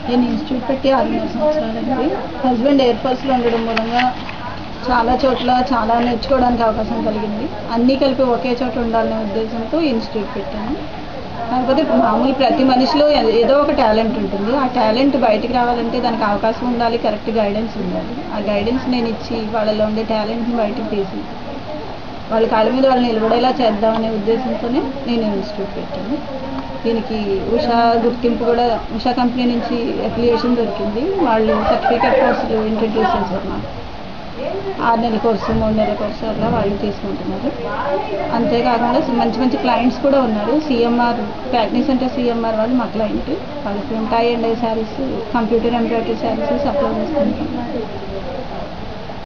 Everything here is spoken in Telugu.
నేను ఇన్స్టిట్యూట్ పెట్టి ఆరున్నర సంవత్సరాలైంది హస్బెండ్ ఎయిర్ ఫోర్స్లో ఉండడం మూలంగా చాలా చోట్ల చాలా నేర్చుకోవడానికి అవకాశం కలిగింది అన్నీ కలిపి ఒకే చోట ఉండాలనే ఉద్దేశంతో ఇన్స్టిట్యూట్ పెట్టాను కాకపోతే మామూలు ప్రతి మనిషిలో ఏ- ఏదో ఒక టాలెంట్ ఉంటుంది ఆ టాలెంట్ బయటికి రావాలంటే దానికి అవకాశం ఉండాలి కరెక్ట్ గైడెన్స్ ఉండాలి ఆ గైడెన్స్ నేను ఇచ్చి వాళ్ళలో ఉండే టాలెంట్ని బయటికి తీసి వాళ్ళ కాళ్ళ మీద వాళ్ళు నిలబడేలా చేద్దామనే ఉద్దేశంతోనే నేను ఇన్స్టిట్యూట్ పెట్టాను దీనికి ఉషా గుర్తింపు కూడా ఉషా కంపెనీ నుంచి అఫిలియేషన్ దొరికింది వాళ్ళు సర్టిఫికేట్ కోర్సులు ఇంట్రడ్యూస్ చేశారు నాకు ఆరు నెలల కోర్సు మూడు నెలల కోర్సు అట్లా వాళ్ళు తీసుకుంటున్నారు అంతేకాకుండా మంచి మంచి క్లయింట్స్ కూడా ఉన్నారు సిఎంఆర్ ప్యాట్నీ సెంటర్ సిఎంఆర్ వాళ్ళు మా క్లయింట్ వాళ్ళకి ఉంటాయి and saris computer embroidery saris supply చేసుకుంటాం